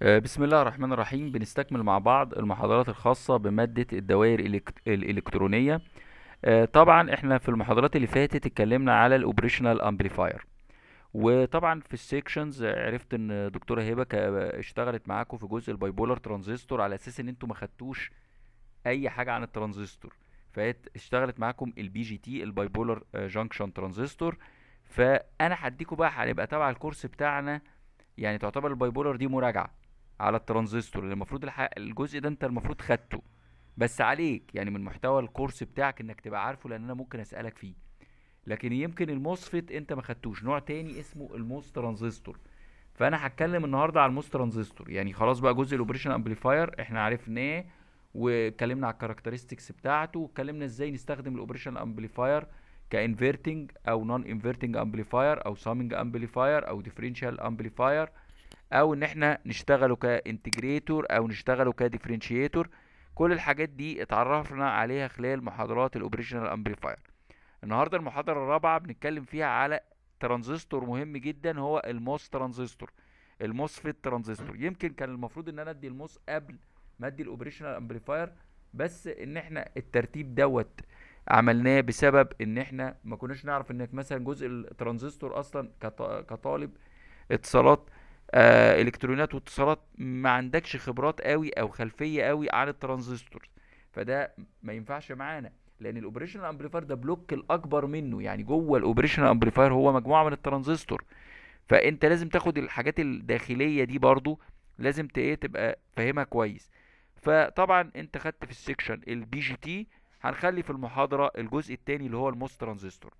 آه، بسم الله الرحمن الرحيم بنستكمل مع بعض المحاضرات الخاصة بمادة الدوائر الإلكت- الإلكترونية آه، طبعا احنا في المحاضرات اللي فاتت اتكلمنا على الاوبريشنال امبليفاير وطبعا في السيكشنز عرفت ان دكتورة هبة كا- اشتغلت معاكم في جزء البايبولار ترانزستور على اساس ان انتوا ما خدتوش اي حاجة عن الترانزستور فهي اشتغلت معاكم البي جي تي البايبولار جانكشن ترانزستور فانا هديكوا بقى هنبقى تبع الكورس بتاعنا يعني تعتبر البايبولار دي مراجعة على الترانزستور اللي المفروض الح... الجزء ده انت المفروض خدته بس عليك يعني من محتوى الكورس بتاعك انك تبقى عارفه لان انا ممكن اسألك فيه لكن يمكن الموسفيت انت ما خدتوش نوع تاني اسمه الموس ترانزستور فانا هتكلم النهارده على الموس ترانزستور يعني خلاص بقى جزء الاوبريشن امبليفاير احنا عرفناه واتكلمنا على الكاركترستكس بتاعته واتكلمنا ازاي نستخدم الاوبريشن امبليفاير كانفيرتنج او نون انفيرتنج امبليفاير او سامنج امبليفاير او ديفرنشال امبليفاير او ان احنا نشتغله كانتجريتور او نشتغله كديفرنشيتور كل الحاجات دي اتعرفنا عليها خلال محاضرات الاوبريشنال امبليفاير النهارده المحاضره الرابعه بنتكلم فيها على ترانزستور مهم جدا هو الموس ترانزستور الموسفيت ترانزستور يمكن كان المفروض ان انا ادي الموس قبل ما ادي الاوبريشنال امبليفاير بس ان احنا الترتيب دوت عملناه بسبب ان احنا ما كناش نعرف انك مثلا جزء الترانزستور اصلا كط- كطالب اتصالات آه الكترونيات واتصالات ما عندكش خبرات قوي او خلفيه قوي عن الترانزستور فده ما ينفعش معانا لان الاوبريشنال امبليفاير ده بلوك الاكبر منه يعني جوه الاوبريشنال امبليفاير هو مجموعه من الترانزستور فانت لازم تاخد الحاجات الداخليه دي برضو لازم ت- ايه تبقى فاهمها كويس فطبعا انت خدت في السكشن البي جي تي هنخلي في المحاضره الجزء الثاني اللي هو الموس ترانزستور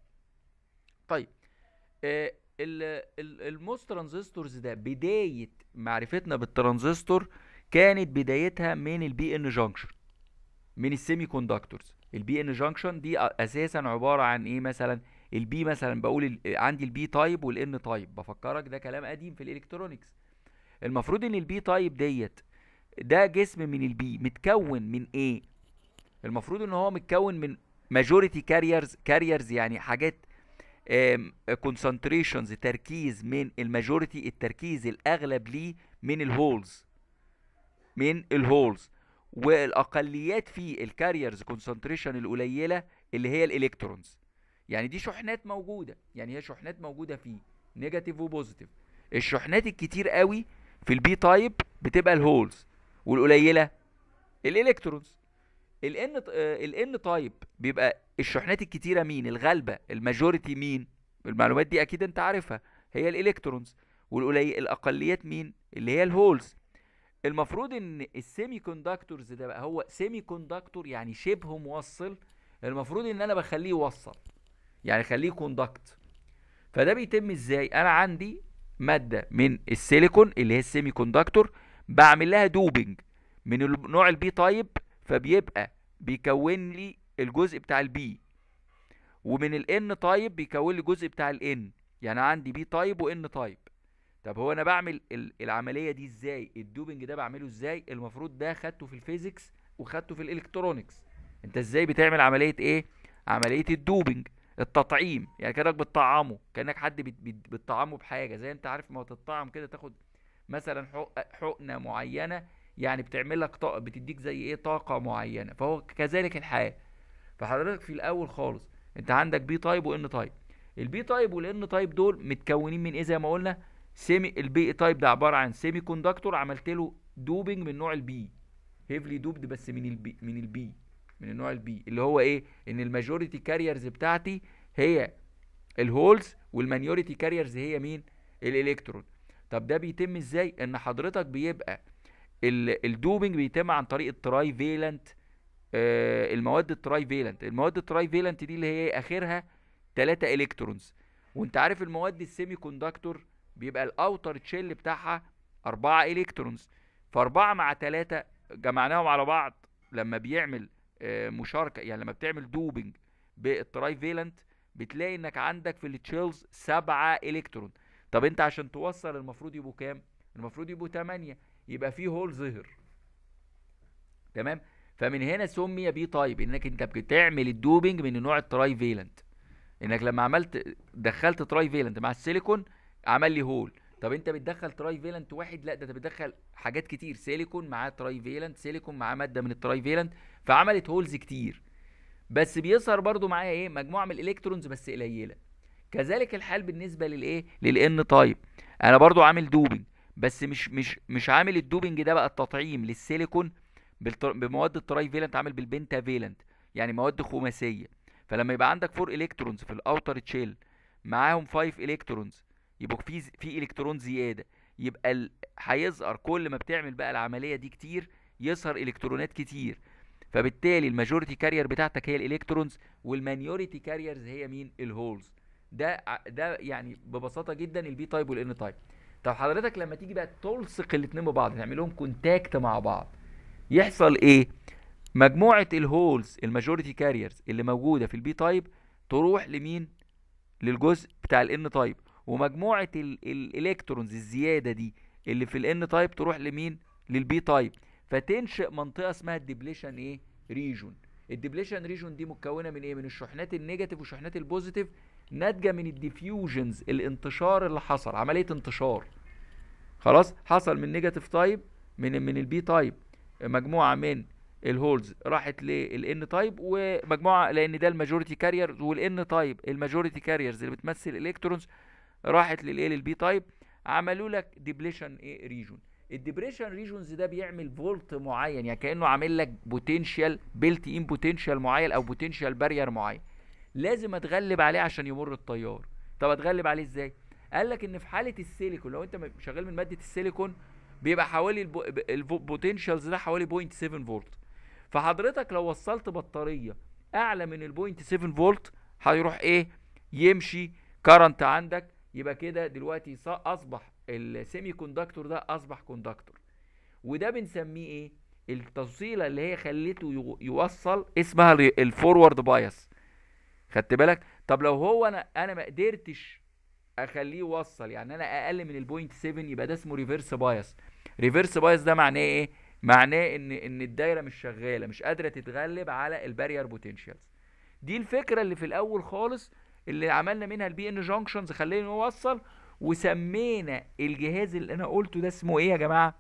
طيب آه، ال- ال- الموس ترانزستورز ده بداية معرفتنا بالترانزستور كانت بدايتها من البي ان جانكشن من السيمي كوندكتورز البي ان جانكشن دي أ- اساسا عبارة عن ايه مثلا البي مثلا بقول ال- عندي البي تايب والان تايب بفكرك ده كلام قديم في الالكترونيكس المفروض ان البي تايب ديت ده جسم من البي متكون من ايه المفروض ان هو متكون من ماجوريتي كاريرز كاريرز يعني حاجات كونسنتريشنز تركيز من الماجوريتي التركيز الاغلب ليه من الهولز من الهولز والاقليات في الكاريرز كونسنتريشن القليله اللي هي الالكترونز يعني دي شحنات موجوده يعني هي شحنات موجوده فيه نيجاتيف وبوزيتيف الشحنات الكتير قوي في البي تايب بتبقى الهولز والقليله الالكترونز الان الان تايب بيبقى الشحنات الكتيره مين الغالبه الماجوريتي مين المعلومات دي اكيد انت عارفها هي الالكترونز والقليل الاقليات مين اللي هي الهولز المفروض ان السيمي كوندكتورز ده بقى هو سيمي كوندكتور يعني شبه موصل المفروض ان انا بخليه يوصل يعني خليه كوندكت فده بيتم ازاي انا عندي ماده من السيليكون اللي هي السيمي كوندكتور بعمل لها دوبنج من ال- نوع البي تايب فبيبقى بيكون لي الجزء بتاع البي ومن الان تايب بيكون لي الجزء بتاع الان يعني عندي بي تايب وان تايب طب هو انا بعمل ال- العمليه دي ازاي الدوبنج ده بعمله ازاي المفروض ده خدته في الفيزيكس وخدته في الالكترونيكس انت ازاي بتعمل عمليه ايه عمليه الدوبنج التطعيم يعني كانك بتطعمه كانك حد بت- بت- بتطعمه بحاجه زي انت عارف ما هو تطعم كده تاخد مثلا حق- حقنه معينه يعني بتعمل لك طاقه بتديك زي ايه طاقه معينه فهو كذلك الحياه فحضرتك في الاول خالص انت عندك بي تايب وان تايب البي تايب والان تايب دول متكونين من ايه زي ما قلنا سيمي البي تايب ده عباره عن سيمي كوندكتور عملت له دوبنج من نوع البي هيفلي دوبد بس من البي من البي من النوع البي اللي هو ايه ان الماجوريتي كاريرز بتاعتي هي الهولز والمانيوريتي كاريرز هي مين الالكترون طب ده بيتم ازاي ان حضرتك بيبقى ال- الدوبنج بيتم عن طريق التراي فيلنت آه، المواد التراي فيلنت المواد التراي فيلنت دي اللي هي اخرها 3 الكترونز وانت عارف المواد السيمي كوندكتور بيبقى الاوتر تشيل بتاعها 4 الكترونز فاربعة مع 3 جمعناهم على بعض لما بيعمل آه، مشاركة يعني لما بتعمل دوبنج بالتراي فيلنت بتلاقي انك عندك في التشيلز 7 الكترون طب انت عشان توصل المفروض يبقوا كام المفروض يبقوا 8 يبقى في هول ظهر تمام فمن هنا سمي بي تايب انك انت بتعمل الدوبنج من نوع التراي فيلنت انك لما عملت دخلت تراي فيلنت مع السيليكون عمل لي هول طب انت بتدخل تراي فيلنت واحد لا ده انت بتدخل حاجات كتير سيليكون معاه تراي فيلنت سيليكون معاه ماده من التراي فيلنت فعملت هولز كتير بس بيظهر برضو معايا ايه مجموعه من الالكترونز بس قليله كذلك الحال بالنسبه للايه للان تايب انا برضو عامل دوبنج بس مش مش مش عامل الدوبنج ده بقى التطعيم للسيليكون بمواد التراي فيلنت عامل بالبنتا فيلنت يعني مواد خماسيه فلما يبقى عندك 4 الكترونز في الاوتر تشيل معاهم 5 الكترونز يبقوا في في الكترون زياده يبقى هيظهر كل ما بتعمل بقى العمليه دي كتير يظهر الكترونات كتير فبالتالي الماجوريتي كارير بتاعتك هي الالكترونز والمانيوريتي كاريرز هي مين الهولز ده ده يعني ببساطه جدا البي تايب والان تايب طب حضرتك لما تيجي بقى تلصق الاثنين ببعض تعمل لهم كونتاكت مع بعض يحصل ايه مجموعه الهولز الماجوريتي كاريرز اللي موجوده في البي تايب تروح لمين للجزء بتاع الان تايب ومجموعه الالكترونز الزياده دي اللي في الان تايب تروح لمين للبي تايب فتنشئ منطقه اسمها الديبليشن ايه ريجون الديبليشن ريجون دي مكونه من ايه من الشحنات النيجاتيف والشحنات البوزيتيف ناتجه من الديفيوجنز الانتشار اللي حصل عمليه انتشار خلاص حصل من نيجاتيف تايب من من البي تايب مجموعه من الهولز راحت للان تايب ومجموعه لان ده الماجوريتي كاريرز والان تايب الماجوريتي كاريرز اللي بتمثل الالكترونز راحت للايه للبي تايب عملوا لك ديبليشن ايه ريجون الديبريشن ريجونز ده بيعمل فولت معين يعني كانه عامل لك بوتنشال بيلت ان بوتنشال معين او بوتنشال بارير معين لازم اتغلب عليه عشان يمر التيار طب اتغلب عليه ازاي قال لك ان في حاله السيليكون لو انت شغال من ماده السيليكون بيبقى حوالي البوتنشالز ده حوالي 0.7 فولت فحضرتك لو وصلت بطاريه اعلى من ال 0.7 فولت هيروح ايه يمشي كارنت عندك يبقى كده دلوقتي اصبح السيمي كوندكتور ده اصبح كوندكتور وده بنسميه ايه التوصيله اللي هي خليته يوصل اسمها الفورورد بايس خدت بالك طب لو هو انا انا ما قدرتش اخليه يوصل يعني انا اقل من البوينت 7 يبقى ده اسمه ريفرس بايس ريفرس بايس ده معناه ايه معناه ان ان الدايره مش شغاله مش قادره تتغلب على البارير بوتنشالز دي الفكره اللي في الاول خالص اللي عملنا منها البي ان جانكشنز خلينا نوصل وسمينا الجهاز اللي انا قلته ده اسمه ايه يا جماعه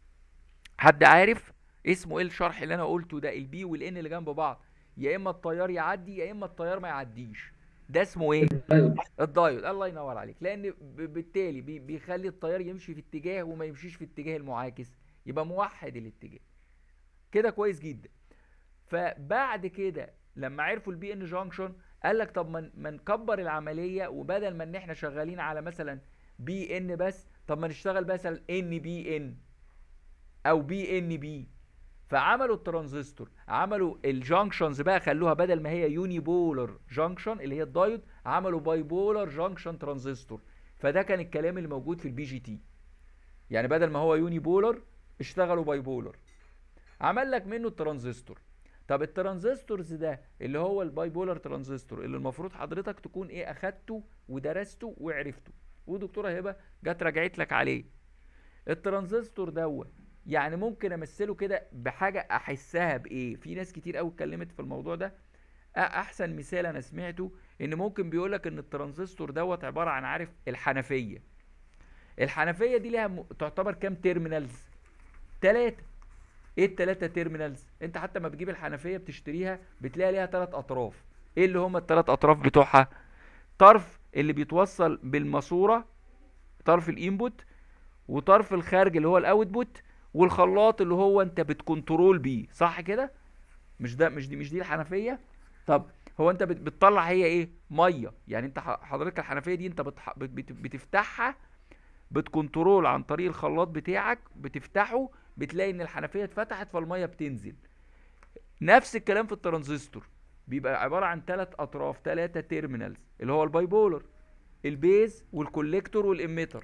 حد عارف اسمه ايه الشرح اللي انا قلته ده البي والان اللي جنب بعض يا اما التيار يعدي يا اما التيار ما يعديش ده اسمه ايه الدايود الله ينور عليك لان بالتالي بيخلي التيار يمشي في اتجاه وما يمشيش في اتجاه المعاكس يبقى موحد الاتجاه كده كويس جدا فبعد كده لما عرفوا البي ان جانكشن قال لك طب ما نكبر العمليه وبدل ما ان احنا شغالين على مثلا بي ان بس طب ما نشتغل مثلا ان بي ان او بي ان بي فعملوا الترانزستور عملوا الجانكشنز بقى خلوها بدل ما هي يوني بولر جانكشن اللي هي الدايود عملوا باي بولر جانكشن ترانزستور فده كان الكلام اللي موجود في البي جي تي يعني بدل ما هو يوني بولر اشتغلوا باي بولر عمل لك منه الترانزستور طب الترانزستورز ده اللي هو الباي بولر ترانزستور اللي المفروض حضرتك تكون ايه اخدته ودرسته وعرفته ودكتوره هبه جت رجعت لك عليه الترانزستور دوت يعني ممكن امثله كده بحاجه احسها بايه في ناس كتير قوي اتكلمت في الموضوع ده احسن مثال انا سمعته ان ممكن بيقولك ان الترانزستور دوت عباره عن عارف الحنفيه الحنفيه دي ليها م... تعتبر كام تيرمينالز ثلاثه ايه الثلاثه تيرمينالز انت حتى ما بتجيب الحنفيه بتشتريها بتلاقي ليها ثلاث اطراف ايه اللي هم الثلاث اطراف بتوعها طرف اللي بيتوصل بالماسوره طرف الانبوت وطرف الخارج اللي هو الاوتبوت والخلاط اللي هو انت بتكنترول بيه صح كده مش ده مش دي مش دي الحنفيه طب هو انت بتطلع هي ايه ميه يعني انت حضرتك الحنفيه دي انت بتح... بتفتحها بتكنترول عن طريق الخلاط بتاعك بتفتحه بتلاقي ان الحنفيه اتفتحت فالميه بتنزل نفس الكلام في الترانزستور بيبقى عباره عن ثلاث اطراف ثلاثه تيرمينالز اللي هو الباي بولر البيز والكوليكتور والاميتر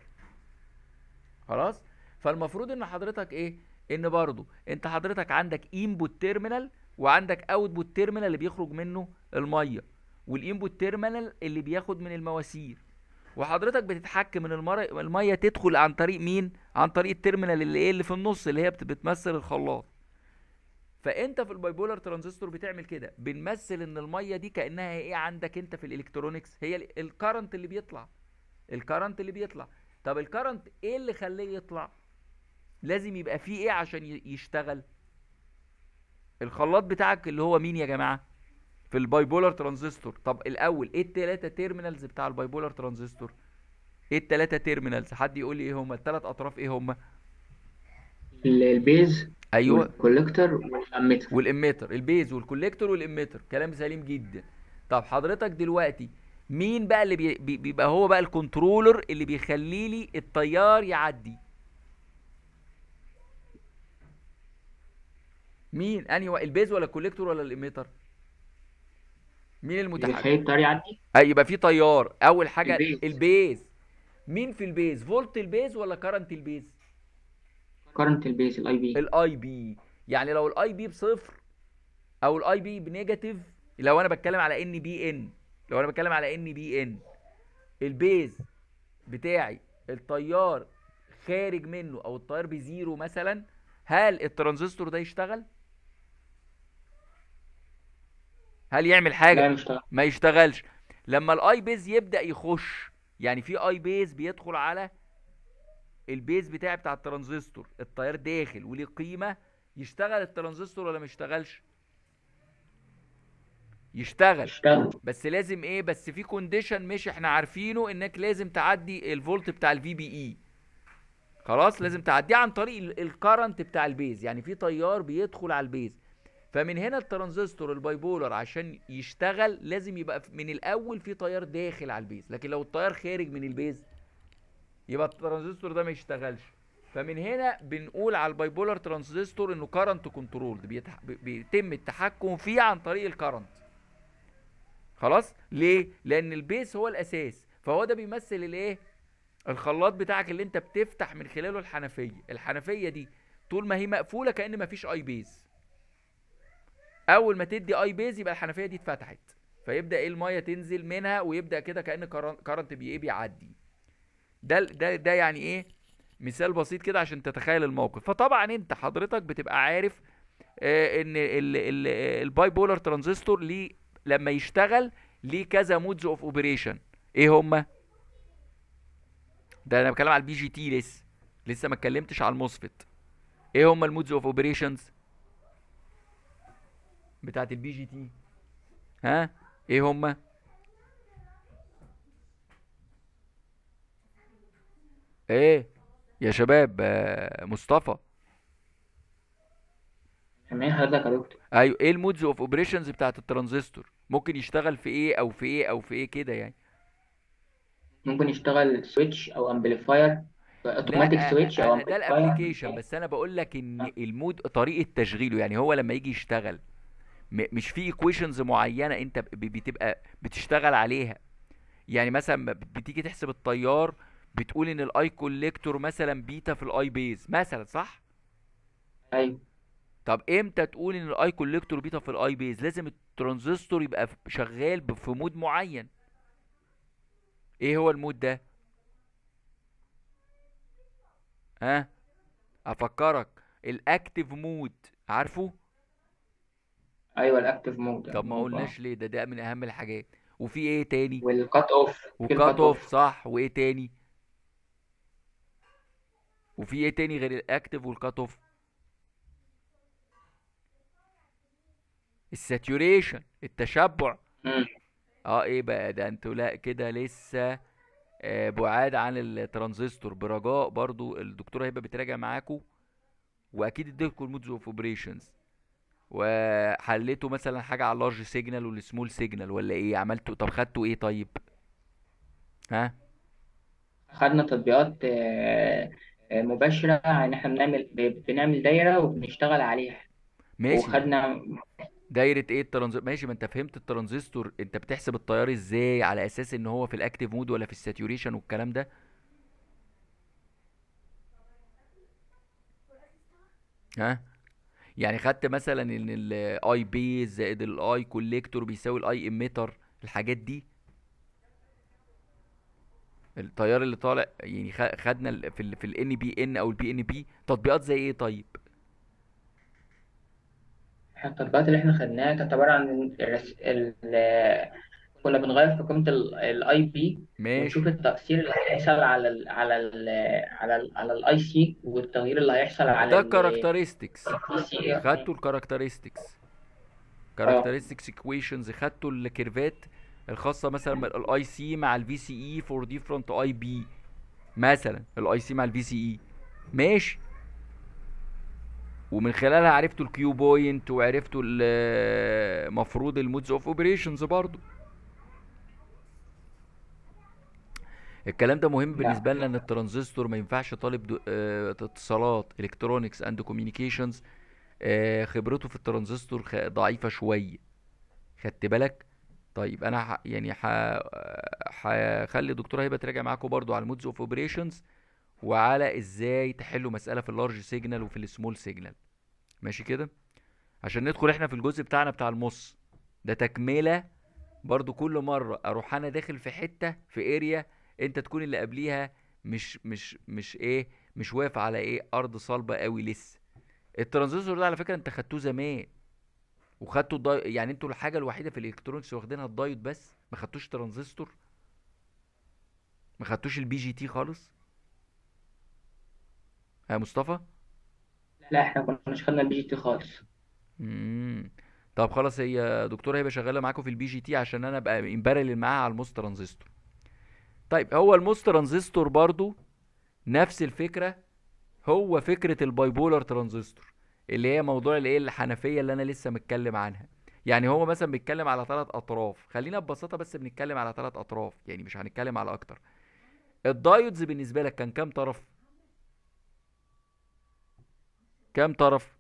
خلاص فالمفروض ان حضرتك ايه ان برضو انت حضرتك عندك انبوت تيرمينال وعندك اوتبوت تيرمينال اللي بيخرج منه الميه والانبوت تيرمينال اللي بياخد من المواسير وحضرتك بتتحكم ان الميه تدخل عن طريق مين عن طريق التيرمينال اللي ايه اللي في النص اللي هي بتمثل الخلاط فانت في البايبولار ترانزستور بتعمل كده بنمثل ان الميه دي كانها ايه عندك انت في الالكترونكس هي الكرنت اللي بيطلع الكرنت اللي بيطلع طب الكرنت ايه اللي خليه يطلع لازم يبقى فيه ايه عشان ي- يشتغل الخلاط بتاعك اللي هو مين يا جماعه في البايبولار ترانزستور طب الاول ايه التلاتة تيرمينالز بتاع البايبولار ترانزستور ايه التلاتة تيرمينالز حد يقول لي ايه هما التلات اطراف ايه هما ال- البيز ايوه والكوليكتور والاميتر والاميتر البيز والكوليكتور والاميتر كلام سليم جدا طب حضرتك دلوقتي مين بقى اللي بي- بي- بيبقى هو بقى الكنترولر اللي بيخلي لي التيار يعدي مين انهي وا- البيز ولا الكوليكتور ولا الاميتر مين اللي المتحكم بيخلي التيار يعدي اي يبقى في تيار اول حاجه البيز. البيز مين في البيز فولت البيز ولا كارنت البيز كارنت البيز الاي بي الاي بي يعني لو الاي بي بصفر او الاي بي بنيجاتيف لو انا بتكلم على ان بي ان لو انا بتكلم على ان بي ان البيز بتاعي التيار خارج منه او التيار بزيرو مثلا هل الترانزستور ده يشتغل هل يعمل لا حاجه مش طبعا ما يشتغلش لما الاي بيز يبدا يخش يعني في اي بيز بيدخل على البيز بتاعي بتاع الترانزستور التيار داخل وليه قيمه يشتغل الترانزستور ولا ما يشتغلش يشتغل اشتغل بس لازم ايه بس في كونديشن مش احنا عارفينه انك لازم تعدي الفولت بتاع الفي بي اي خلاص لازم تعديه عن طريق الكرنت بتاع البيز يعني في تيار بيدخل على البيز فمن هنا الترانزستور البايبولر عشان يشتغل لازم يبقى في- من الاول في تيار داخل على البيز لكن لو التيار خارج من البيز يبقى الترانزستور ده ما يشتغلش فمن هنا بنقول على البايبولر ترانزستور انه كارنت كنترول بيتم التحكم فيه عن طريق الكرنت خلاص ليه لان البيس هو الاساس فهو ده بيمثل الايه الخلاط بتاعك اللي انت بتفتح من خلاله الحنفيه الحنفيه دي طول ما هي مقفوله كان مفيش اي بيز اول ما تدي اي بيز يبقى الحنفيه دي اتفتحت فيبدا ايه الميه تنزل منها ويبدا كده كان كرنت بي ايه بيعدي ده ده ده يعني ايه مثال بسيط كده عشان تتخيل الموقف فطبعا انت حضرتك بتبقى عارف آه، ان الباي بولر ترانزستور ليه لما يشتغل ليه كذا مودز اوف اوبريشن ايه هما ده انا بتكلم على البي جي تي لسه لسه ما اتكلمتش على الموسفيت ايه هما المودز اوف اوبريشنز بتاعت البي جي تي ها ايه هما ايه يا شباب آه، مصطفى سامعين حضرتك يا دكتور ايوه ايه المودز اوف اوبريشنز بتاعت الترانزستور ممكن يشتغل في ايه او في ايه او في ايه كده يعني ممكن يشتغل سويتش او امبليفاير اوتوماتيك لا سويتش او انا ده امبليفاير الابليكيشن بس انا بقول لك ان المود طريقه تشغيله يعني هو لما يجي يشتغل م- مش في ايكويشنز معينه انت ب- بتبقى بتشتغل عليها يعني مثلا ما بتيجي تحسب التيار بتقول ان الاي كوليكتور مثلا بيتا في الاي بيز مثلا صح ايوه طب امتى تقول ان الاي كوليكتور بيتا في الاي بيز لازم الترانزستور يبقى في- شغال ب- في مود معين ايه هو المود ده ها افكرك الاكتيف مود عارفه ايوه الاكتيف مود طب ما قلناش ليه ده ده من اهم الحاجات وفي ايه تاني والكات اوف في وكات الكات اوف اوف صح وايه تاني وفي ايه تاني غير الاكتيف والكات اوف الساتوريشن التشبع مم. اه ايه بقى ده انتوا لا كده لسه آه، بعاد عن الترانزستور برجاء برضو الدكتوره هيبقى بتراجع معاكم واكيد اديتكم المودز اوف اوبريشنز وحليتوا مثلا حاجه على اللارج سيجنال والسمول سيجنال ولا ايه عملتوا طب خدتوا ايه طيب ها خدنا تطبيقات آه، آه، مباشرة ان احنا بنعمل ب- بنعمل دايرة وبنشتغل عليها ماشي وخدنا دايره ايه الترانزستور ماشي ما انت فهمت الترانزستور انت بتحسب التيار ازاي على اساس ان هو في الاكتيف مود ولا في الساتوريشن والكلام ده ها يعني خدت مثلا ان الاي بيز زائد الاي كوليكتور بيساوي الاي اميتر الحاجات دي التيار اللي طالع يعني خ- خدنا ال- في ال في الان بي ان او البي ان بي تطبيقات زي ايه طيب التطبيقات اللي احنا خدناها كانت عبارة عن الرس... ال... كنا بنغير في قيمة الاي بي ونشوف ماشي التأثير اللي هيحصل على ال على ال على ال على الاي سي والتغيير اللي هيحصل على ده ال كاركترستكس البي سي خدتوا الكاركترستكس اه كاركترستكس ايكويشنز خدتوا الكيرفات الخاصه مثلا الاي سي مع الفي سي اي فور ديفرنت اي بي مثلا الاي سي مع الفي سي اي ماشي ومن خلالها عرفتوا الكيو بوينت وعرفتوا المفروض المودز اوف اوبريشنز برضو الكلام ده مهم نعم بالنسبه لنا ان الترانزستور ما ينفعش طالب دو... آه، اتصالات الكترونكس اند كوميونيكيشنز خبرته في الترانزستور خ- ضعيفه شويه خدت بالك طيب انا ح... يعني ح... هخلي الدكتوره هبه تراجع معاكم برضو على المودز اوف اوبريشنز وعلى ازاي تحلوا مساله في اللارج سيجنال وفي السمول سيجنال ماشي كده عشان ندخل احنا في الجزء بتاعنا بتاع المص ده تكمله برضو كل مره اروح انا داخل في حته في اريا انت تكون اللي قبليها مش مش مش ايه مش واقف على ايه ارض صلبه قوي لسه الترانزستور ده على فكره انت خدتوه زمان وخدتوا الداي... يعني انتوا الحاجه الوحيده في الالكترونكس واخدينها الدايود بس ما خدتوش ترانزستور ما خدتوش البي جي تي خالص يا مصطفى لا احنا كناش خدنا البي جي تي خالص امم طب خلاص هي دكتوره هيبقى شغاله معاكم في البي جي تي عشان انا ابقى امبارل معاها على الموس ترانزستور طيب هو الموس ترانزستور برضو نفس الفكره هو فكره البايبولار ترانزستور اللي هي موضوع الايه الحنفيه اللي انا لسه متكلم عنها يعني هو مثلا بيتكلم على ثلاث اطراف خلينا ببساطه بس بنتكلم على ثلاث اطراف يعني مش هنتكلم على اكتر الدايودز بالنسبه لك كان كام طرف كام طرف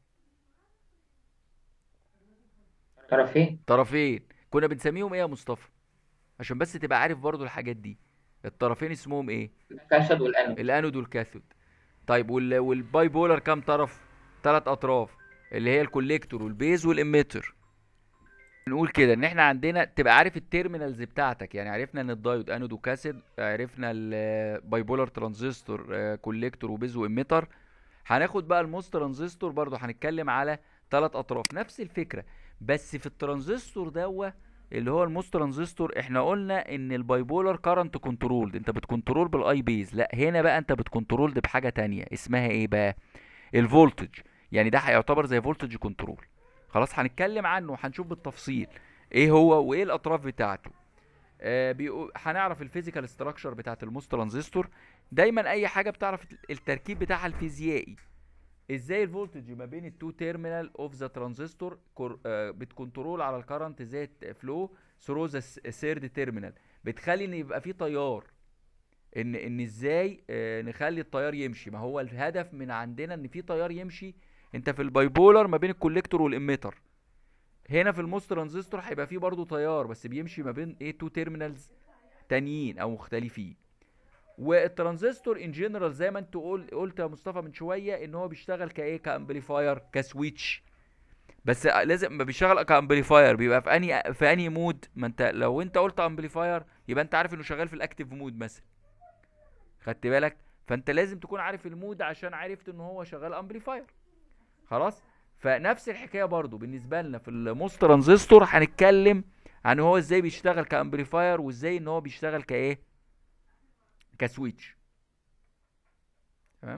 طرفين طرفين كنا بنسميهم ايه يا مصطفى عشان بس تبقى عارف برضو الحاجات دي الطرفين اسمهم ايه الكاسود والانود الانود والكاثود طيب وال... والباي بولر كام طرف ثلاث اطراف اللي هي الكوليكتور والبيز والاميتر نقول كده ان احنا عندنا تبقى عارف التيرمينالز بتاعتك يعني عرفنا ان الدايود انود وكاسيد عرفنا الباي بولر ترانزستور كوليكتور وبيز واميتر هناخد بقى الموس ترانزستور برضو هنتكلم على ثلاث اطراف نفس الفكره بس في الترانزستور دوا اللي هو الموس ترانزستور احنا قلنا ان البايبولار كارنت كنترولد انت بتكنترول بالاي بيز لا هنا بقى انت بتكنترولد بحاجه تانية اسمها ايه بقى الفولتج يعني ده هيعتبر زي فولتج كنترول خلاص هنتكلم عنه وهنشوف بالتفصيل ايه هو وايه الاطراف بتاعته آه بيقو... هنعرف الفيزيكال ستراكشر بتاعت الموس ترانزستور دايما اي حاجه بتعرف التركيب بتاعها الفيزيائي ازاي الفولتج ما بين التو تيرمينال اوف ذا ترانزستور بتكنترول على الكرنت ذات فلو ثرو ذا ثيرد تيرمينال بتخلي ان يبقى في تيار ان ان ازاي آه نخلي التيار يمشي ما هو الهدف من عندنا ان في تيار يمشي انت في البايبولر ما بين الكوليكتور والاميتر هنا في الموس ترانزستور هيبقى فيه برضو تيار بس بيمشي ما بين ايه تو تيرمينالز تانيين او مختلفين والترانزستور ان جنرال زي ما انت قول قلت يا مصطفى من شويه ان هو بيشتغل كايه كامبليفاير كسويتش بس لازم ما بيشتغل كامبليفاير بيبقى في انهي في انهي مود ما انت لو انت قلت امبليفاير يبقى انت عارف انه شغال في الاكتيف مود مثلا خدت بالك فانت لازم تكون عارف المود عشان عرفت ان هو شغال امبليفاير خلاص فنفس الحكايه برضو بالنسبه لنا في الموس ترانزستور هنتكلم عن هو ازاي بيشتغل كامبليفاير وازاي ان هو بيشتغل كايه كسويتش تمام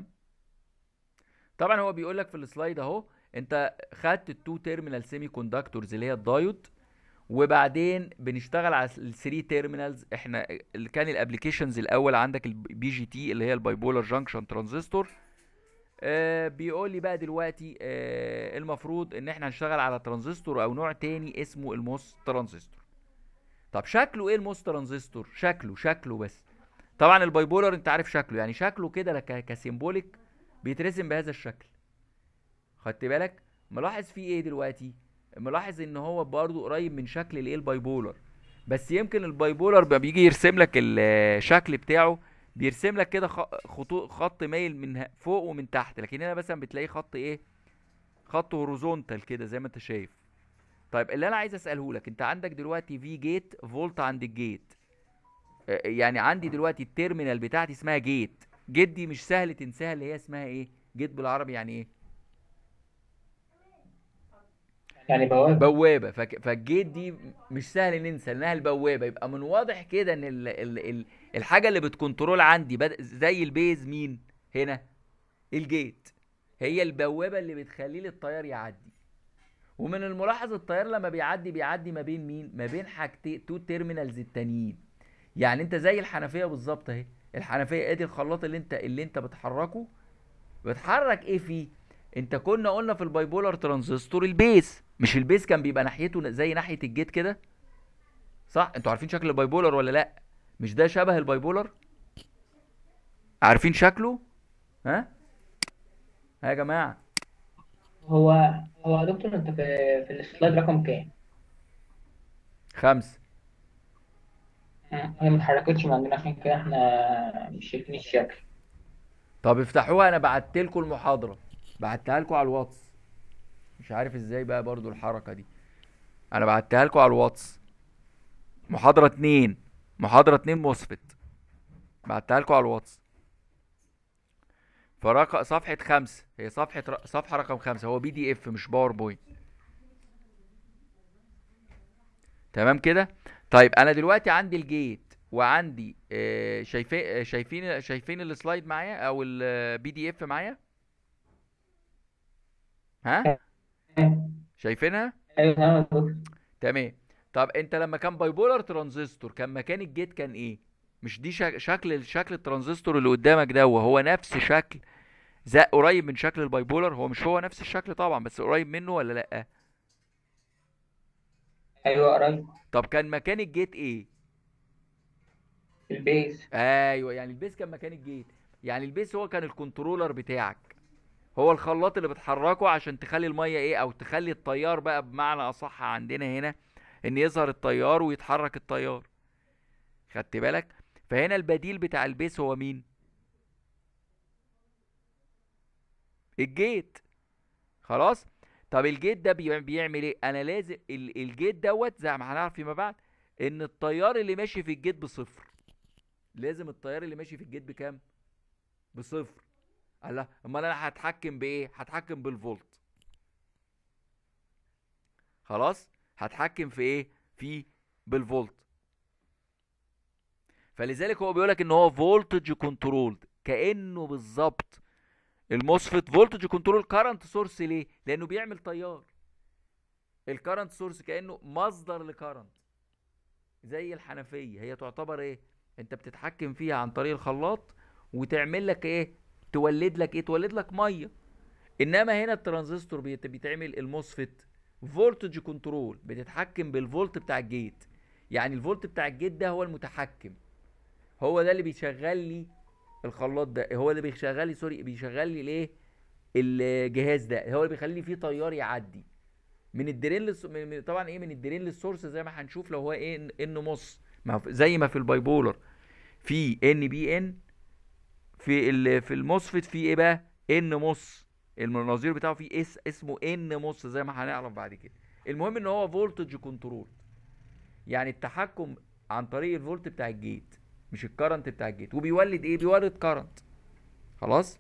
طبعا هو بيقول لك في السلايد اهو انت خدت التو تيرمينال سيمي كوندكتورز اللي هي الدايود وبعدين بنشتغل على الثري تيرمينالز احنا اللي كان الابلكيشنز الاول عندك البي جي تي اللي هي البايبولار جانكشن ترانزستور آه بيقول لي بقى دلوقتي آه المفروض ان احنا هنشتغل على ترانزستور او نوع تاني اسمه الموس ترانزستور طب شكله ايه الموس ترانزستور شكله شكله بس طبعا البايبولر انت عارف شكله يعني شكله كده كسيمبوليك بيترسم بهذا الشكل خدت بالك ملاحظ فيه ايه دلوقتي ملاحظ ان هو برضو قريب من شكل الايه البايبولر بس يمكن البايبولر بقى بيجي يرسم لك الشكل بتاعه بيرسم لك كده خطوط خط مايل من فوق ومن تحت لكن هنا مثلا بتلاقيه خط ايه خط هوريزونتال كده زي ما انت شايف طيب اللي انا عايز اساله لك انت عندك دلوقتي في جيت فولت عند الجيت يعني عندي دلوقتي التيرمينال بتاعتي اسمها جيت جيت دي مش سهل تنساها اللي هي اسمها ايه جيت بالعربي يعني ايه يعني بوابة بوابه فك... فالجيت دي مش سهل ننسى انها البوابه يبقى من واضح كده ان ال... ال... ال... الحاجه اللي بتكنترول عندي بد... زي البيز مين هنا الجيت هي البوابه اللي بتخلي لي الطيار يعدي ومن الملاحظ الطيار لما بيعدي بيعدي ما بين مين ما بين حاجتين تو تيرمينالز التانيين يعني انت زي الحنفيه بالظبط اهي الحنفيه ادي الخلاط اللي انت اللي انت بتحركه بتحرك ايه فيه انت كنا قلنا في البايبولار ترانزستور البيس مش البيس كان بيبقى ناحيته زي ناحيه الجيت كده صح انتوا عارفين شكل البايبولار ولا لا مش ده شبه البايبولار عارفين شكله ها ها يا جماعه هو هو يا دكتور انت في في السلايد رقم كام؟ خمسة آه، هي ما اتحركتش من عندنا عشان كده احنا مش شايفين الشكل طب افتحوها انا بعت لكم المحاضره بعتها لكم على الواتس مش عارف ازاي بقى برضو الحركه دي انا بعتها لكم على الواتس محاضره اتنين محاضره اتنين مصفت بعتها لكم على الواتس فرق صفحه خمسة هي صفحه ر... صفحه رقم خمسة هو بي دي اف مش باوربوينت تمام كده طيب انا دلوقتي عندي الجيت وعندي آه، شايفين آه، شايفين شايفين السلايد معايا او البي دي اف معايا ها شايفينها ايوه تمام يا دكتور تمام طب انت لما كان بايبولار ترانزستور كان مكان الجيت كان ايه مش دي شك... شكل شكل الترانزستور اللي قدامك ده وهو نفس شكل زي قريب من شكل البايبولار هو مش هو نفس الشكل طبعا بس قريب منه ولا لا ايوه قريب طب كان مكان الجيت ايه البيز ايوه يعني البيس كان مكان الجيت يعني البيس هو كان الكنترولر بتاعك هو الخلاط اللي بتحركه عشان تخلي الميه ايه او تخلي التيار بقى بمعنى اصح عندنا هنا ان يظهر التيار ويتحرك التيار خدت بالك فهنا البديل بتاع البيس هو مين الجيت خلاص طب الجيت ده بيع- بيعمل ايه انا لازم ال- الجيت دوت زي ما هنعرف فيما بعد ان التيار اللي ماشي في الجيت بصفر لازم التيار اللي ماشي في الجيت بكام بصفر الله امال انا هتحكم بايه هتحكم بالفولت خلاص هتحكم في ايه في بالفولت فلذلك هو بيقولك ان هو فولتج كنترولد كانه بالظبط الموسفيت فولتج كنترول كارنت سورس ليه لانه بيعمل تيار الكارنت سورس كانه مصدر لكارنت زي الحنفيه هي تعتبر ايه انت بتتحكم فيها عن طريق الخلاط وتعمل لك ايه تولد لك ايه تولد لك ميه انما هنا الترانزستور بيت- بيتعمل الموسفيت فولتج كنترول بتتحكم بالفولت بتاع الجيت يعني الفولت بتاع الجيت ده هو المتحكم هو ده اللي بيشغل لي الخلاط ده هو اللي بيشغل لي سوري بيشغل لي الايه الجهاز ده هو اللي بيخلي فيه تيار يعدي من الدرين للس... من... من- طبعا ايه من الدرين للسورس زي ما هنشوف لو هو ايه ان إن مص ما هو زي ما في البايبولر في ان بي ان في ال... في الموسفيت في ايه بقى ان مص النظير بتاعه فيه اس اسمه ان مص زي ما هنعرف بعد كده المهم ان هو فولتج كنترول يعني التحكم عن طريق الفولت بتاع الجيت مش الكرنت بتاع الجيت وبيولد ايه بيولد كرنت خلاص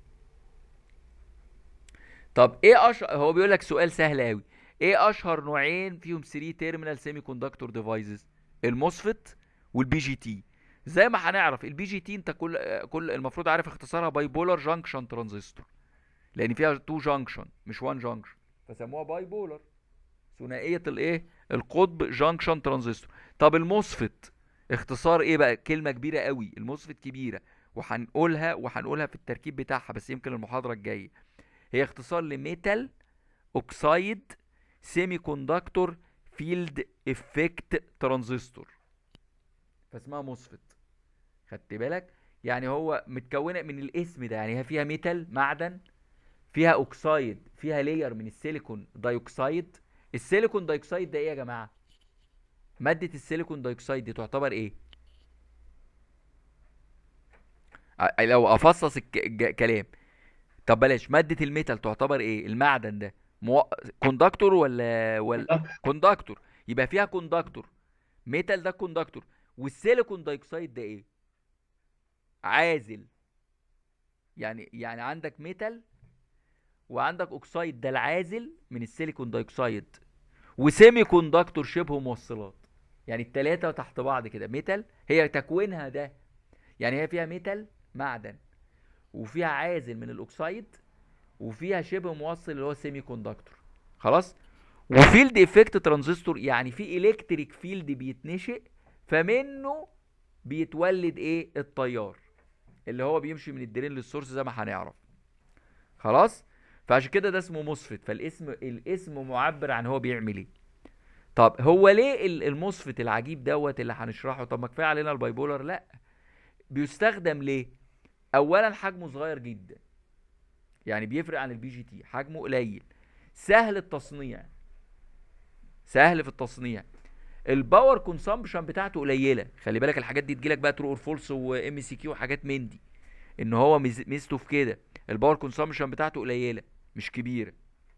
طب ايه اشهر هو بيقول لك سؤال سهل قوي ايه اشهر نوعين فيهم 3 تيرمينال سيمي كوندكتور ديفايسز الموسفيت والبي جي تي زي ما هنعرف البي جي تي انت كل كل المفروض عارف اختصارها باي بولار جانكشن ترانزستور لان فيها 2 جانكشن مش 1 جانكشن فسموها باي بولار ثنائيه الايه القطب جانكشن ترانزستور طب الموسفيت اختصار ايه بقى كلمه كبيره قوي الموسفيت كبيره وهنقولها وهنقولها في التركيب بتاعها بس يمكن المحاضره الجايه هي اختصار لميتال اوكسايد سيمي كوندكتور فيلد افكت ترانزستور فاسمها موسفيت خدت بالك يعني هو متكونه من الاسم ده يعني هي فيها ميتال معدن فيها اوكسايد فيها لاير من السيليكون دايوكسايد السيليكون دايوكسايد ده ايه يا جماعه ماده السيليكون دايوكسايد دي تعتبر ايه ع- لو افصص الكلام طب بلاش ماده الميتال تعتبر ايه المعدن ده مو... كوندكتور ولا ولا كوندكتور يبقى فيها كوندكتور ميتال ده كوندكتور والسيليكون دايوكسايد ده ايه عازل يعني يعني عندك ميتال وعندك اوكسايد ده العازل من السيليكون دايوكسايد وسيمي كوندكتور شبه موصلات يعني التلاتة تحت بعض كده ميتال هي تكوينها ده يعني هي فيها ميتال معدن وفيها عازل من الاوكسايد وفيها شبه موصل اللي هو سيمي كوندكتور خلاص وفيلد افكت ترانزستور يعني في الكتريك فيلد بيتنشئ فمنه بيتولد ايه التيار اللي هو بيمشي من الدرين للسورس زي ما هنعرف خلاص فعشان كده ده اسمه مصفت فالاسم الاسم معبر عن هو بيعمل ايه طب هو ليه ال- المصفت العجيب دوت اللي هنشرحه طب ما كفايه علينا البايبولر لا بيستخدم ليه اولا حجمه صغير جدا يعني بيفرق عن البي جي تي حجمه قليل سهل التصنيع سهل في التصنيع الباور كونسامبشن بتاعته قليله خلي بالك الحاجات دي تجيلك بقى ترو اور فولس وام سي كيو وحاجات من دي ان هو ميز- ميزته في كده الباور كونسامبشن بتاعته قليله مش كبيره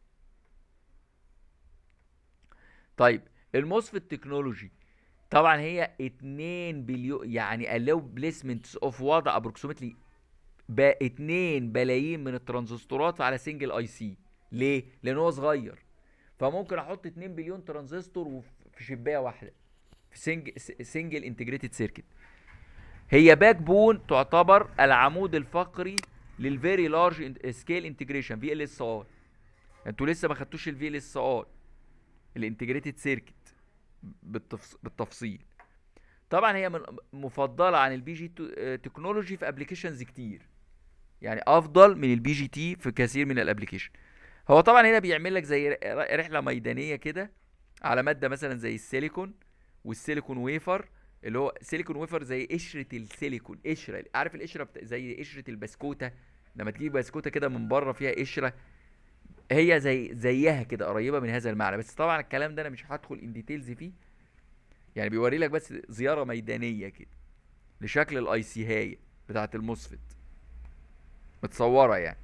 طيب الموسفيت تكنولوجي طبعا هي 2 بليون يعني allow placements اوف وضع ابروكسيمتلي ب 2 بلايين من الترانزستورات على سنجل اي سي ليه؟ لان هو صغير فممكن احط 2 بليون ترانزستور وف- في شبايه واحده في سنج سنجل انتجريتد سيركت هي باك بون تعتبر العمود الفقري للفيري لارج سكيل انتجريشن في ال اس ار انتوا لسه ما خدتوش الفي ال اس ار الانتجريتد سيركت بالتفصيل طبعا هي من مفضله عن البي جي تكنولوجي في ابلكيشنز كتير يعني افضل من البي جي تي في كثير من الابلكيشن هو طبعا هنا بيعمل لك زي ر- رحله ميدانيه كده على ماده مثلا زي السيليكون والسيليكون ويفر اللي هو سيليكون ويفر زي قشره السيليكون قشره عارف القشره بتا... زي قشره البسكوته لما تجيب بسكوته كده من بره فيها قشره هي زي زيها كده قريبه من هذا المعنى بس طبعا الكلام ده انا مش هدخل ان ديتيلز فيه يعني بيوري لك بس زياره ميدانيه كده لشكل الاي سي هاي بتاعه الموسفيت متصوره يعني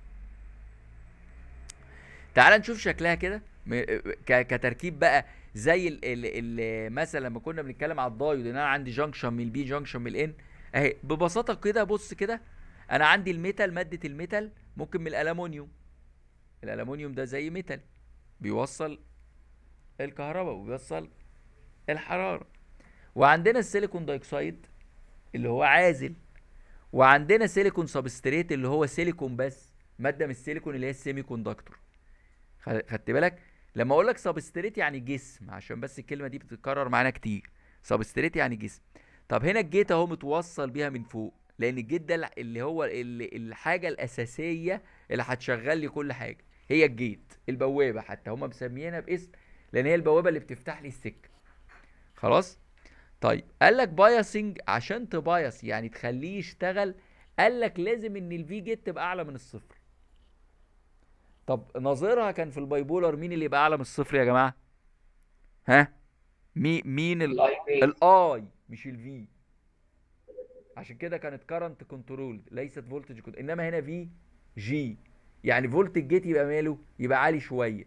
تعال نشوف شكلها كده م- ك- كتركيب بقى زي ال ال ال مثلا لما كنا بنتكلم على الدايود ان انا عندي جنكشن من البي جنكشن من الان اهي ببساطه كده بص كده انا عندي الميتال ماده الميتال ممكن من الالومنيوم الالومنيوم ده زي ميتال بيوصل الكهرباء وبيوصل الحراره وعندنا السيليكون دايوكسيد اللي هو عازل وعندنا سيليكون سبستريت اللي هو سيليكون بس ماده من السيليكون اللي هي السيمي كوندكتور خ- خدت بالك لما اقول لك سبستريت يعني جسم عشان بس الكلمه دي بتتكرر معانا كتير سبستريت يعني جسم طب هنا الجيت اهو متوصل بيها من فوق لان الجيت ده الع- اللي هو اللي الحاجه الاساسيه اللي هتشغل لي كل حاجه هي الجيت البوابه حتى هم مسميينها باسم لان هي البوابه اللي بتفتح لي السكه خلاص طيب قال لك بايسنج عشان تبايس يعني تخليه يشتغل قال لك لازم ان الفي جيت تبقى اعلى من الصفر طب نظيرها كان في البايبولر مين اللي يبقى اعلى من الصفر يا جماعه ها مي مين ال الاي بي الاي مش الفي عشان كده كانت كارنت كنترول ليست فولتج كنترول انما هنا في جي يعني فولت الجيت يبقى ماله يبقى عالي شويه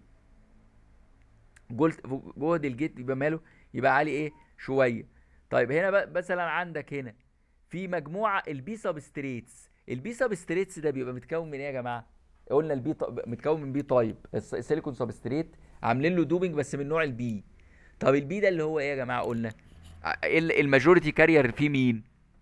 جولت جهد الجيت يبقى ماله يبقى عالي ايه شويه طيب هنا بقى مثلا عندك هنا في مجموعه البي سبستريتس البي سبستريتس ده بيبقى متكون من ايه يا جماعه قلنا البي ط... متكون من بي تايب الس- السيليكون سبستريت عاملين له دوبنج بس من نوع البي طب البي ده اللي هو ايه يا جماعه قلنا ع- ال- الماجوريتي كارير فيه مين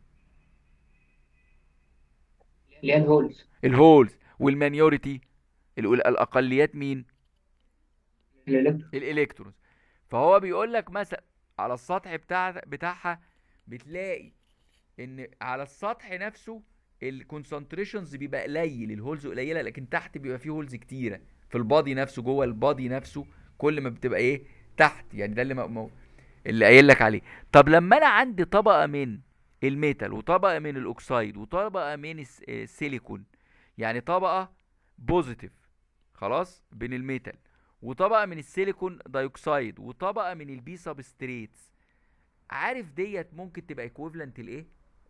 اللي هي الهولز الهولز والمانيوريتي ال- الاقليات مين الالكترون الالكترونز فهو بيقول لك مثلا على السطح بتاع بتاعها بتلاقي ان على السطح نفسه الكونسنتريشنز بيبقى قليل الهولز قليله لكن تحت بيبقى فيه هولز كتيره في البادي نفسه جوه البادي نفسه كل ما بتبقى ايه تحت يعني ده اللي م... م... اللي قايل لك عليه طب لما انا عندي طبقه من الميتال وطبقه من الاكسايد وطبقه من الس- السيليكون يعني طبقه بوزيتيف خلاص بين الميتال وطبقه من السيليكون دايوكسايد وطبقه من البي سبستريتس عارف ديت ممكن تبقى ايكويفالنت لايه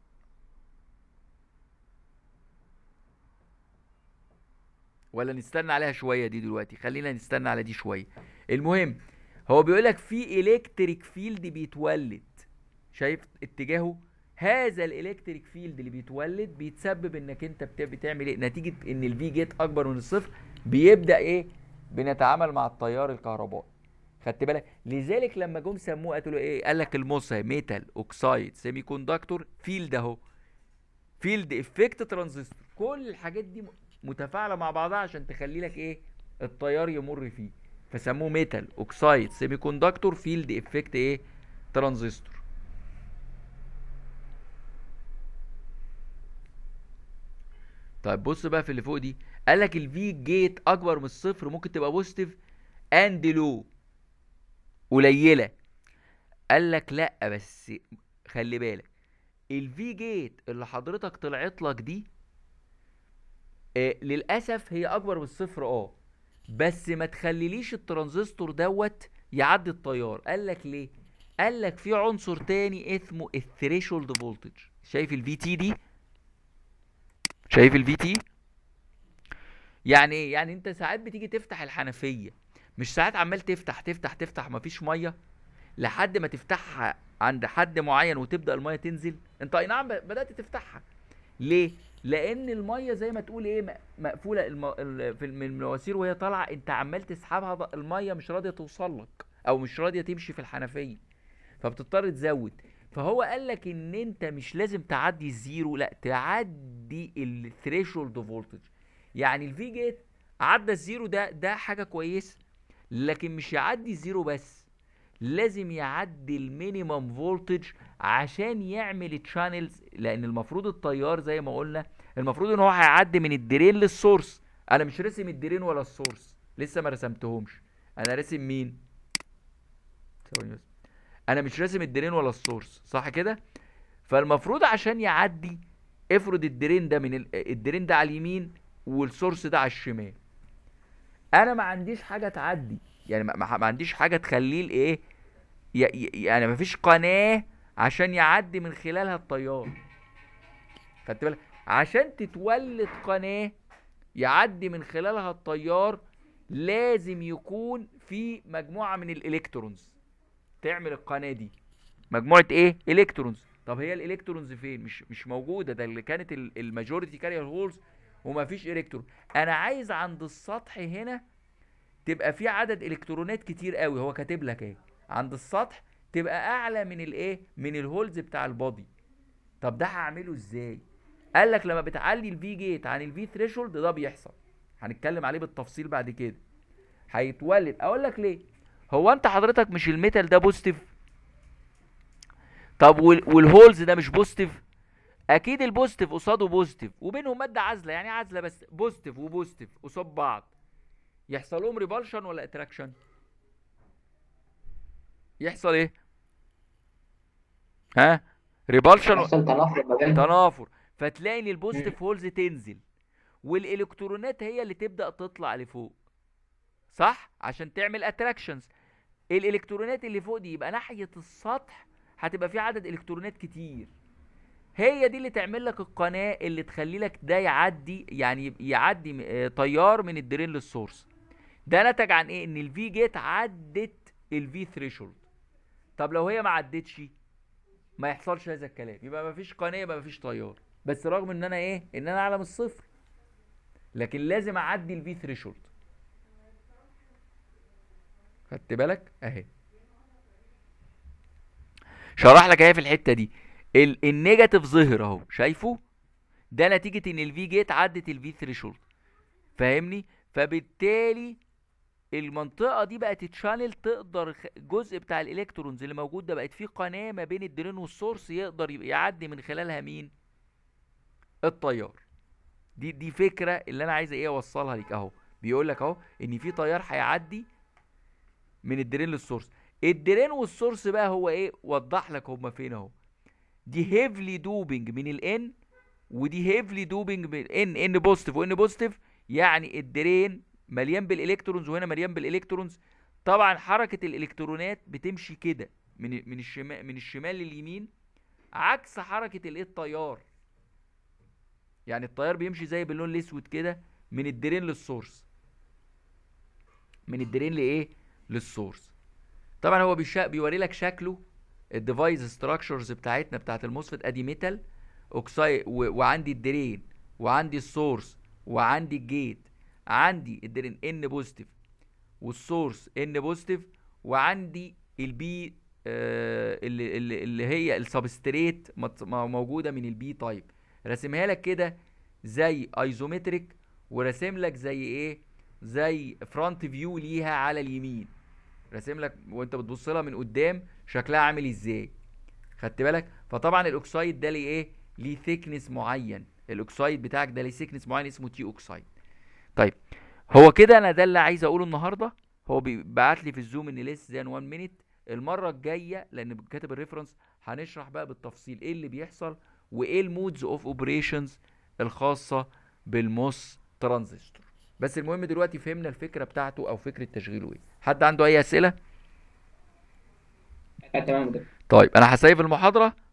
ولا نستنى عليها شويه دي دلوقتي خلينا نستنى على دي شويه المهم هو بيقول لك في الكتريك فيلد بيتولد شايف اتجاهه هذا الالكتريك فيلد اللي بيتولد بيتسبب انك انت بت- بتعمل ايه نتيجه ان الفي جيت اكبر من الصفر بيبدا ايه بنتعامل مع التيار الكهربائي خدت بالك لذلك لما جم سموه قالوا ايه قال لك الموسى ميتال اوكسايد سيمي كوندكتور فيلد اهو فيلد افكت ترانزستور كل الحاجات دي م- متفاعله مع بعضها عشان تخلي لك ايه التيار يمر فيه فسموه ميتال اوكسايد سيمي كوندكتور فيلد افكت ايه ترانزستور طيب بص بقى في اللي فوق دي قال لك الفي جيت اكبر من الصفر ممكن تبقى بوزيتيف اند لو قليله قال لك لا بس خلي بالك الفي جيت اللي حضرتك طلعت لك دي آه للاسف هي اكبر من الصفر اه بس ما تخليليش الترانزستور دوت يعدي التيار قال لك ليه قال لك في عنصر تاني اسمه الثريشولد فولتج شايف الفي تي دي شايف الفي تي يعني ايه يعني انت ساعات بتيجي تفتح الحنفيه مش ساعات عمال تفتح تفتح تفتح مفيش ميه لحد ما تفتحها عند حد معين وتبدا الميه تنزل انت اي نعم ب- بدات تفتحها ليه لان الميه زي ما تقول ايه م- مقفوله الم... ال- في الم- من المواسير وهي طالعه انت عمال تسحبها ض- الميه مش راضيه توصل لك او مش راضيه تمشي في الحنفيه فبتضطر تزود فهو قال لك ان انت مش لازم تعدي الزيرو لا تعدي الثريشولد فولتج يعني الفي جيت عدى الزيرو ده ده حاجه كويسه لكن مش يعدي الزيرو بس لازم يعدي المينيمم فولتج عشان يعمل تشانلز لان المفروض التيار زي ما قلنا المفروض ان هو هيعدي من الدرين للسورس انا مش راسم الدرين ولا السورس لسه ما رسمتهمش انا راسم مين ثواني بس انا مش راسم الدرين ولا السورس صح كده فالمفروض عشان يعدي افرض الدرين ده من ال... الدرين ده على اليمين والسورس ده على الشمال انا ما عنديش حاجه تعدي يعني ما, ما ما عنديش حاجه تخليه الايه ي... ي... يعني ما فيش قناه عشان يعدي من خلالها التيار خدت بالك عشان تتولد قناه يعدي من خلالها التيار لازم يكون في مجموعه من الالكترونز تعمل القناه دي مجموعه ايه الكترونز طب هي الالكترونز فين مش مش موجوده ده اللي كانت الماجوريتي كارير هولز ومفيش الكترون انا عايز عند السطح هنا تبقى في عدد الكترونات كتير قوي هو كاتب لك ايه عند السطح تبقى اعلى من الايه من الهولز بتاع البادي طب ده هعمله ازاي قال لك لما بتعلي الفي جيت عن الفي ثريشولد ده بيحصل هنتكلم عليه بالتفصيل بعد كده هيتولد اقول لك ليه هو انت حضرتك مش الميتال ده بوزيتيف طب وال- والهولز ده مش بوزيتيف اكيد البوزيتيف قصاده بوزيتيف وبينهم ماده عازله يعني عازله بس بوزيتيف وبوزيتيف قصاد بعض يحصل لهم ريبالشن ولا اتراكشن يحصل ايه ها ريبالشن يحصل تنافر ما بينهم تنافر فتلاقي ان البوزيتيف هولز تنزل والالكترونات هي اللي تبدا تطلع لفوق صح عشان تعمل اتراكشنز الالكترونات اللي فوق دي يبقى ناحيه السطح هتبقى في عدد الكترونات كتير هي دي اللي تعمل لك القناه اللي تخلي لك ده يعدي يعني يعدي م- آه، تيار من الدرين للسورس ده نتج عن ايه ان الفي جيت عدت الفي ثريشولد طب لو هي ما عدتش ما يحصلش هذا الكلام يبقى ما فيش قناه يبقى ما فيش تيار بس رغم ان انا ايه ان انا اعلى من الصفر لكن لازم اعدي الفي ثريشولد خدت بالك اهي شرح لك اهي في الحته دي ال- النيجاتيف ظهر اهو شايفه ده نتيجه ان الفي جيت عدت الفي ثريشولد فاهمني فبالتالي المنطقه دي بقت تشانل تقدر خ- الجزء بتاع الالكترونز اللي موجود ده بقت فيه قناه ما بين الدرين والسورس يقدر يبقى يعدي من خلالها مين التيار دي دي فكره اللي انا عايز ايه اوصلها لك اهو بيقول لك اهو ان في تيار هيعدي من الدرين للسورس الدرين والسورس بقى هو ايه وضح لك هما فين اهو دي هيفلي دوبنج من الان ودي هيفلي دوبنج من ان ان بوزيتيف وان بوزيتيف يعني الدرين مليان بالالكترونز وهنا مليان بالالكترونز طبعا حركه الالكترونات بتمشي كده من من الشمال من الشمال لليمين عكس حركه الايه التيار يعني التيار بيمشي زي باللون الاسود كده من الدرين للسورس من الدرين لايه للسورس طبعا هو بيشا... بيوري لك شكله الديفايس ستراكشرز بتاعتنا بتاعت الموسفيت ادي ميتال اوكسايد و... وعندي الدرين وعندي السورس وعندي الجيت عندي الدرين ان بوزيتيف والسورس ان بوزيتيف وعندي البي آه اللي, اللي, اللي هي السبستريت مت- م- موجوده من البي تايب راسمها لك كده زي ايزومتريك وراسم لك زي ايه زي فرونت فيو ليها على اليمين راسم لك وانت بتبص لها من قدام شكلها عامل ازاي خدت بالك فطبعا الاكسايد ده ليه ايه ليه ثيكنس معين الاكسايد بتاعك ده ليه ثيكنس معين اسمه تي اوكسايد طيب هو كده انا ده اللي عايز اقوله النهارده هو بعت لي في الزوم ان لسه زي 1 مينيت المره الجايه لان كاتب الريفرنس هنشرح بقى بالتفصيل ايه اللي بيحصل وايه المودز اوف اوبريشنز الخاصه بالموس ترانزستور بس المهم دلوقتي فهمنا الفكره بتاعته او فكره تشغيله ايه حد عنده اي اسئله آه، تمام كده طيب انا هسيب المحاضره